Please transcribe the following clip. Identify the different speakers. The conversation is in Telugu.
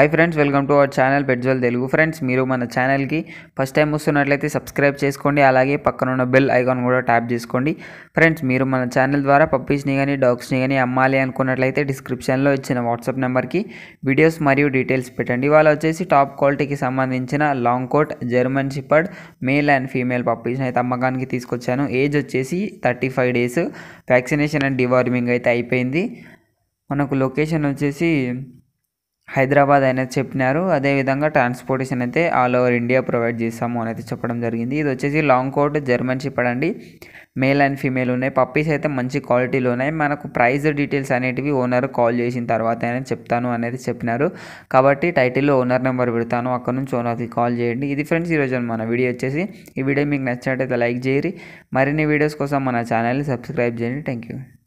Speaker 1: hi friends welcome to our channel పెట్జోల్ తెలుగు ఫ్రెండ్స్ మీరు మన ఛానల్కి ఫస్ట్ టైం వస్తున్నట్లయితే సబ్స్క్రైబ్ చేసుకోండి అలాగే పక్కన ఉన్న బెల్ ఐకాన్ కూడా ట్యాప్ చేసుకోండి ఫ్రెండ్స్ మీరు మన ఛానల్ ద్వారా పప్పీస్ని కానీ డాగ్స్ని కానీ అమ్మాలి అనుకున్నట్లయితే డిస్క్రిప్షన్లో ఇచ్చిన వాట్సాప్ నెంబర్కి వీడియోస్ మరియు డీటెయిల్స్ పెట్టండి ఇవాళ వచ్చేసి టాప్ క్వాలిటీకి సంబంధించిన long coat German shepherd male and female పప్పీస్ని అయితే అమ్మకానికి తీసుకొచ్చాను ఏజ్ వచ్చేసి thirty five days vaccination and deworming అయితే అయిపోయింది మనకు లొకేషన్ వచ్చేసి హైదరాబాద్ అనేది చెప్పినారు అదేవిధంగా ట్రాన్స్పోర్టేషన్ అయితే ఆల్ ఓవర్ ఇండియా ప్రొవైడ్ చేస్తాము అని అయితే చెప్పడం జరిగింది ఇది వచ్చేసి లాంగ్ కోట్ జర్మన్ షిపర్డ్ అండి మేల్ అండ్ ఫీమేల్ ఉన్నాయి పప్పీస్ అయితే మంచి క్వాలిటీలో ఉన్నాయి మనకు ప్రైస్ డీటెయిల్స్ అనేటివి ఓనర్ కాల్ చేసిన తర్వాత అనేది చెప్తాను అనేది చెప్పినారు కాబట్టి టైటిల్లో ఓనర్ నెంబర్ పెడతాను అక్కడ నుంచి ఓనర్కి కాల్ చేయండి ఇది ఫ్రెండ్స్ ఈరోజు మన వీడియో వచ్చేసి ఈ వీడియో మీకు నచ్చినట్టయితే లైక్ చేయరి మరిన్ని వీడియోస్ కోసం మన ఛానల్ని సబ్స్క్రైబ్ చేయండి థ్యాంక్ యూ